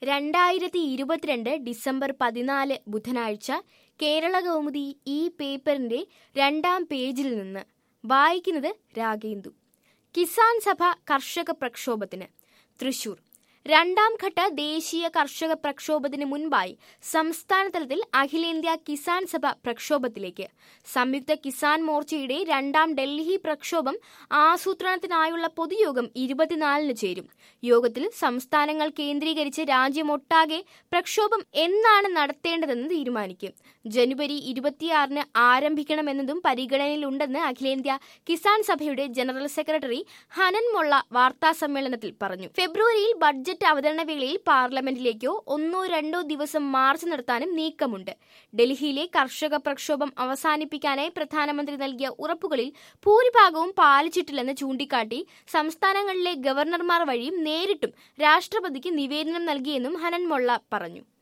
രണ്ടായിരത്തി ഇരുപത്തിരണ്ട് ഡിസംബർ പതിനാല് ബുധനാഴ്ച കേരള കൗമുദി ഈ പേപ്പറിന്റെ രണ്ടാം പേജിൽ നിന്ന് വായിക്കുന്നത് രാഗേന്ദു കിസാൻ സഭ കർഷക പ്രക്ഷോഭത്തിന് തൃശൂർ രണ്ടാം ഘട്ട ദേശീയ കർഷക പ്രക്ഷോഭത്തിന് മുൻപായി സംസ്ഥാന തലത്തിൽ അഖിലേന്ത്യാ കിസാൻ സഭ പ്രക്ഷോഭത്തിലേക്ക് സംയുക്ത കിസാൻ മോർച്ചയുടെ രണ്ടാം ഡൽഹി പ്രക്ഷോഭം ആസൂത്രണത്തിനായുള്ള പൊതുയോഗം ഇരുപത്തിനാലിന് ചേരും യോഗത്തിൽ സംസ്ഥാനങ്ങൾ കേന്ദ്രീകരിച്ച് രാജ്യമൊട്ടാകെ പ്രക്ഷോഭം എന്നാണ് നടത്തേണ്ടതെന്ന് തീരുമാനിക്കും ജനുവരി ഇരുപത്തിയാറിന് ആരംഭിക്കണമെന്നതും പരിഗണനയിലുണ്ടെന്ന് അഖിലേന്ത്യാ കിസാൻ സഭയുടെ ജനറൽ സെക്രട്ടറി ഹനൻ മൊള്ള വാർത്താ സമ്മേളനത്തിൽ പറഞ്ഞു ഫെബ്രുവരിയിൽ ബഡ്ജറ്റ് അവതരണ വേളയിൽ പാർലമെന്റിലേക്കോ ഒന്നോ രണ്ടോ ദിവസം മാർച്ച് നടത്താനും നീക്കമുണ്ട് ഡൽഹിയിലെ കർഷക പ്രക്ഷോഭം അവസാനിപ്പിക്കാനായി പ്രധാനമന്ത്രി നൽകിയ ഉറപ്പുകളിൽ ഭൂരിഭാഗവും പാലിച്ചിട്ടില്ലെന്ന് ചൂണ്ടിക്കാട്ടി സംസ്ഥാനങ്ങളിലെ ഗവർണർമാർ വഴിയും നേരിട്ടും രാഷ്ട്രപതിക്ക് നിവേദനം നൽകിയെന്നും ഹനൻ മൊള്ള പറഞ്ഞു